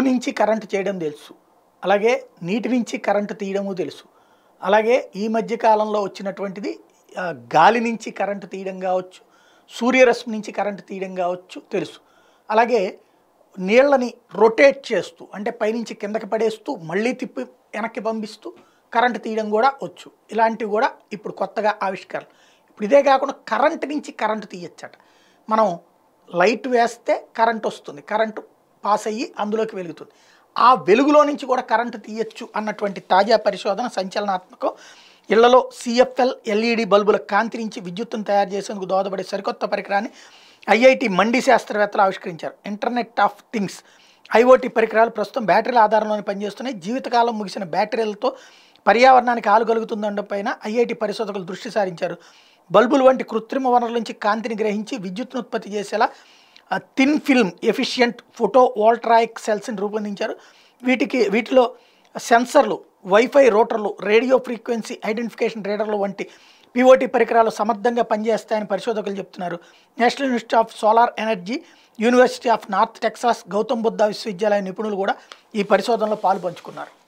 నుంచి కరెంటు చేయడం తెలుసు అలాగే నీటి నుంచి కరెంటు తీయడము తెలుసు అలాగే ఈ మధ్య కాలంలో వచ్చినటువంటిది ఆ, గాలి నుంచి కరెంటు తీయడం కావచ్చు సూర్యరశ్మి నుంచి కరెంటు తీయడం కావచ్చు తెలుసు అలాగే నీళ్ళని రొటేట్ చేస్తూ అంటే పైనుంచి కిందకి పడేస్తూ మళ్ళీ తిప్పి వెనక్కి పంపిస్తూ కరెంటు తీయడం కూడా వచ్చు ఇలాంటివి కూడా ఇప్పుడు కొత్తగా ఆవిష్కరణ ఇప్పుడు ఇదే కాకుండా కరెంటు నుంచి కరెంటు తీయచ్చట మనం లైట్ వేస్తే కరెంట్ వస్తుంది కరెంటు పాస్ అయ్యి అందులోకి వెలుగుతుంది ఆ వెలుగులో నుంచి కూడా కరెంటు తీయచ్చు అన్నటువంటి తాజా పరిశోధన సంచలనాత్మకం ఇళ్లలో సిఎఫ్ఎల్ ఎల్ఈడి బల్బుల కాంతి నుంచి విద్యుత్తును తయారు చేసేందుకు దోహదపడే సరికొత్త పరికరాన్ని ఐఐటి మండి శాస్త్రవేత్తలు ఆవిష్కరించారు ఇంటర్నెట్ ఆఫ్ థింగ్స్ ఐఓటీ పరికరాలు ప్రస్తుతం బ్యాటరీల ఆధారంలోనే పనిచేస్తున్నాయి జీవితకాలం ముగిసిన బ్యాటరీలతో పర్యావరణానికి హాలు కలుగుతుందన్న పైన ఐఐటి పరిశోధకులు దృష్టి సారించారు బల్బులు వంటి కృత్రిమ వనరుల నుంచి కాంతిని గ్రహించి విద్యుత్తును ఉత్పత్తి చేసేలా thin film efficient photovoltaic సెల్స్ని రూపొందించారు వీటికి వీటిలో సెన్సర్లు వైఫై రోటర్లు రేడియో ఫ్రీక్వెన్సీ ఐడెంటిఫికేషన్ రీడర్లు వంటి పిఓటి పరికరాలు సమర్థంగా పనిచేస్తాయని పరిశోధకులు చెప్తున్నారు National University of Solar Energy University of North Texas Gautam Buddha విశ్వవిద్యాలయ నిపుణులు కూడా ఈ పరిశోధనలో పాలు పంచుకున్నారు